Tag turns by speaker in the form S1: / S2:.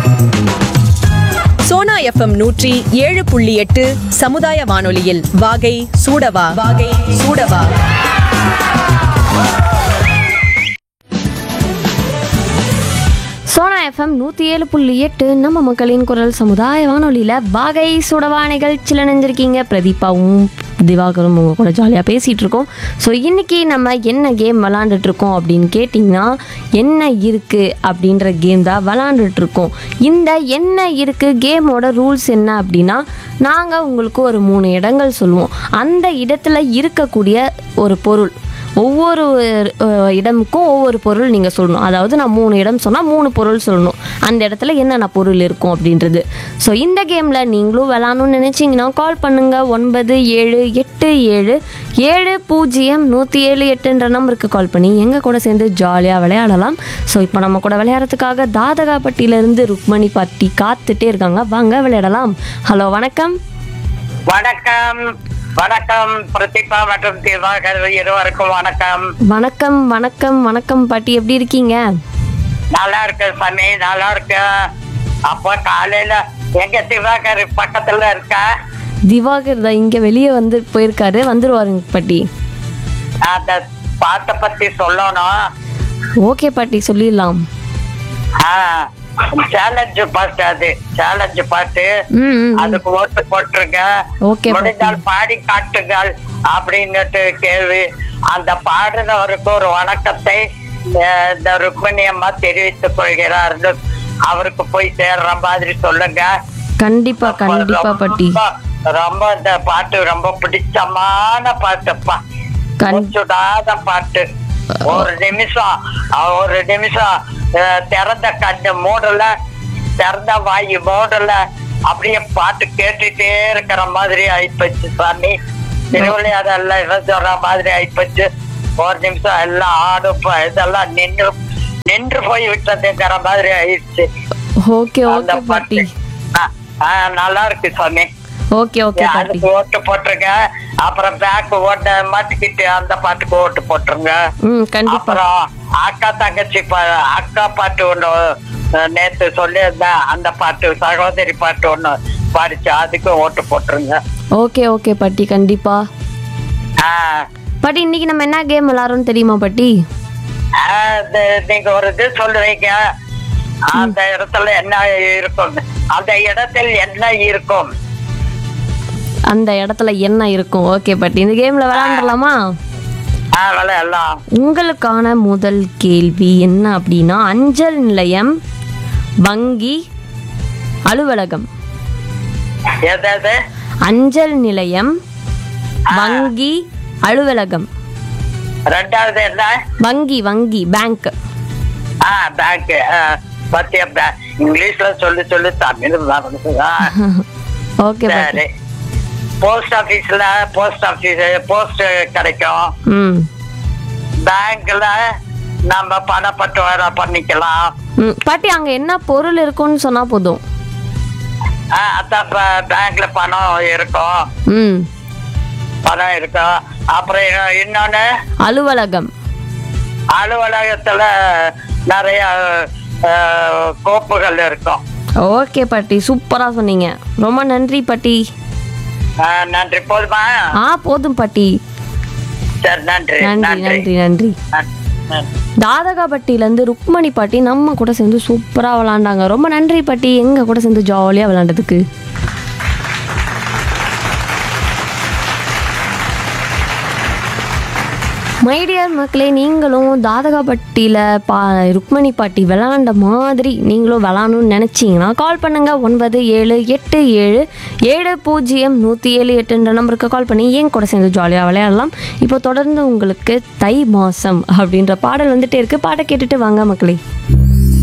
S1: Sona FM நூற்றி ஏழு புள்ளி எட்டு சமுதாய வானொலியில் வாகை சூடவா வாகை சூடவா
S2: சோனா எஃப்எம் நூற்றி ஏழு புள்ளி எட்டு நம்ம மக்களின் குரல் சமுதாய வானொலியில் வாகை சுடவா நிகழ்ச்சியில் நினைஞ்சிருக்கீங்க பிரதீபாவும் திவாகரும் உங்க கூட ஜாலியாக பேசிகிட்டு இருக்கோம் ஸோ இன்றைக்கி நம்ம என்ன கேம் விளாண்டுட்டு இருக்கோம் அப்படின்னு கேட்டிங்கன்னா என்ன இருக்குது அப்படின்ற கேம் தான் விளாண்டுட்டு இருக்கோம் இந்த என்ன இருக்குது கேமோட ரூல்ஸ் என்ன அப்படின்னா நாங்கள் உங்களுக்கு ஒரு மூணு இடங்கள் சொல்லுவோம் அந்த இடத்துல இருக்கக்கூடிய ஒரு பொருள் ஒவ்வொரு அஹ், இடமுக்கும் ஒவ்வொரு பொருள் நீங்கள் சொல்லணும் அதாவது நான் மூணு இடம் சொன்னால் மூணு பொருள் சொல்லணும் அந்த இடத்துல என்னென்ன பொருள் இருக்கும் அப்படின்றது ஸோ இந்த கேமில் நீங்களும் விளாட்ணும்னு நினச்சிங்கன்னா கால் பண்ணுங்கள் ஒன்பது ஏழு எட்டு ஏழு ஏழு பூஜ்ஜியம் நூற்றி ஏழு எட்டுன்ற நம்பருக்கு கால் பண்ணி எங்கள் கூட சேர்ந்து ஜாலியாக விளையாடலாம் ஸோ இப்போ நம்ம கூட விளையாடுறதுக்காக தாதகாப்பட்டியிலேருந்து ருக்மணி பாட்டி காத்துட்டே இருக்காங்க வாங்க விளையாடலாம் ஹலோ வணக்கம்
S3: வணக்கம் வணக்கம் பிரதீபா மற்றும் திவாகர் இருவருக்கும் வணக்கம்
S2: வணக்கம் வணக்கம் வணக்கம் பாட்டி எப்படி இருக்கீங்க
S3: நல்லா இருக்கு சாமி நல்லா இருக்கு அப்போ காலையில எங்க திவாகர் பக்கத்துல இருக்க
S2: திவாகர் தான் இங்கே வெளியே வந்து போயிருக்காரு வந்துருவாருங்க பாட்டி
S3: அந்த பாட்டை பத்தி சொல்லணும்
S2: ஓகே பாட்டி சொல்லிடலாம்
S3: சேலஞ்சு பாட்டு அது சேலஞ்சு பாட்டு
S2: ம் ம், ம்
S3: அதுக்கு ஓட்டு போட்டிருங்க
S2: Okay,
S3: முடிந்தால் பாடி காட்டுங்கள் அப்படின்னுட்டு கேள்வி அந்த பாடுனவருக்கு ஒரு வணக்கத்தை அஹ், இந்த ருக்மணி அம்மா தெரிவித்துக் கொள்கிறார் அவருக்கு போய் சேர்ற மாதிரி சொல்லுங்க
S2: கண்டிப்பா கண்டிப்பா பாட்டி
S3: ரொம்ப- ரொம்ப இந்த பாட்டு ரொம்ப பிடிச்சமான பாட்டுப்பா
S2: கண்-
S3: சுடாத பாட்டு ஒரு நிமிஷம் அஹ், ஒரு நிமிஷம் அஹ், திறந்த கண்ணு மூடல திறந்த வாயு மூடல அப்படியே பாட்டு கேட்டுட்டே இருக்கிற மாதிரி ஆயிப்போச்சு சாமி திருவிளையாடல்ல இவன் சொல்ற மாதிரி ஆயிப்போச்சு ஒரு நிமிஷம் எல்லாம் ஆடும் ப- இதெல்லாம் நின்று நின்று போய் விட்டதுங்கிற மாதிரி ஆயிடுச்சு
S2: ஓகே
S3: அந்த
S2: ஓகே பாட்டி
S3: பாட்டு ஆ, ஆ, நல்லா இருக்கு சாமி
S2: ஓகே ஓகே பாட்டி
S3: அதுக்கு ஓட்டு போட்டுருங்க அப்புறம் பேக் ஓட்ட மாட்டிக்கிட்டு அந்த பாட்டுக்கு ஓட்டு போட்டுருங்க
S2: ம் கண்டிப்பா
S3: அப்புறம் அக்கா தங்கச்சி பா- அக்கா பாட்டு ஒண்ணு அஹ், நேத்து சொல்லியிருந்தேன் அந்த பாட்டு சகோதரி பாட்டு ஒண்ணு பாடிச்சு அதுக்கு ஓட்டு போட்டுருங்க
S2: ஓகே ஓகே பாட்டி கண்டிப்பா
S3: ஆ,
S2: பாட்டி இன்னைக்கு நம்ம என்ன கேம் விளாட்றோம்னு தெரியுமா பாட்டி
S3: ஆ, இது- நீங்க ஒரு இது சொல்லுவீங்க அந்த இடத்துல என்ன இருக்கும் அந்த இடத்தில் என்ன இருக்கும்
S2: அந்த இடத்துல என்ன இருக்கும் ஓகே பாட்டி இந்த கேம்ல விளையாண்டுலாமா
S3: அதனால எல்லாம்
S2: உங்களுக்கான முதல் கேள்வி என்ன அப்படின்னா அஞ்சல் நிலையம் வங்கி அலுவலகம்
S3: எதாவது
S2: அஞ்சல் நிலையம் வங்கி அலுவலகம்
S3: ரெண்டாவது என்ன
S2: வங்கி வங்கி பேங்க்
S3: ஆ பேங்க் பத்திய பேங்க் இங்கிலீஷ்ல சொல்லி சொல்லி தமிழ் மறந்துது. ஆ,
S2: ஓகே பாட்டி
S3: சரி போஸ்ட் ஆபீஸ்ல போஸ்ட் ஆபீஸ் போஸ்ட் கிடைக்கும்
S2: ம்
S3: பேங்க்ல நம்ம பணப்பட்டுவாரா பண்ணிக்கலாம்
S2: ம் பாட்டி அங்கே என்ன பொருள் இருக்கும்னு சொன்னால் போதும்
S3: ஆ, அதான் ப- பேங்க்ல பணம் இருக்கும்
S2: ம்
S3: பணம் இருக்கும் அப்புறம் இன்னொ- இன்னொன்னு
S2: அலுவலகம்
S3: அலுவலகத்துல நிறைய அஹ், கோப்புகள் இருக்கும்
S2: ஓகே பாட்டி சூப்பராக சொன்னீங்க ரொம்ப நன்றி பாட்டி
S3: ஆ, நன்றி போதுமா
S2: ஆ போதும் பாட்டி
S3: சரி நன்றி
S2: நன்றி நன்றி நன்றி
S3: நன்றி
S2: தாதகாப்பட்டியிலேருந்து ருக்மணி பாட்டி நம்ம கூட சேர்ந்து சூப்பராக விளாண்டாங்க ரொம்ப நன்றி பாட்டி எங்கள் கூட சேர்ந்து ஜாலியாக விளாண்டதுக்கு மைடியர் மக்களே நீங்களும் தாதகாப்பட்டியில் பா ருக்மணி பாட்டி விளாண்ட மாதிரி நீங்களும் விளாடணும்னு நினச்சிங்கன்னா கால் பண்ணுங்கள் ஒன்பது ஏழு எட்டு ஏழு ஏழு பூஜ்ஜியம் நூற்றி ஏழு எட்டுன்ற நம்பருக்கு கால் பண்ணி என் கூட சேர்ந்து ஜாலியாக விளையாடலாம் இப்போ தொடர்ந்து உங்களுக்கு தை மாதம் அப்படின்ற பாடல் வந்துட்டே இருக்கு பாட்டை கேட்டுட்டு வாங்க மக்களே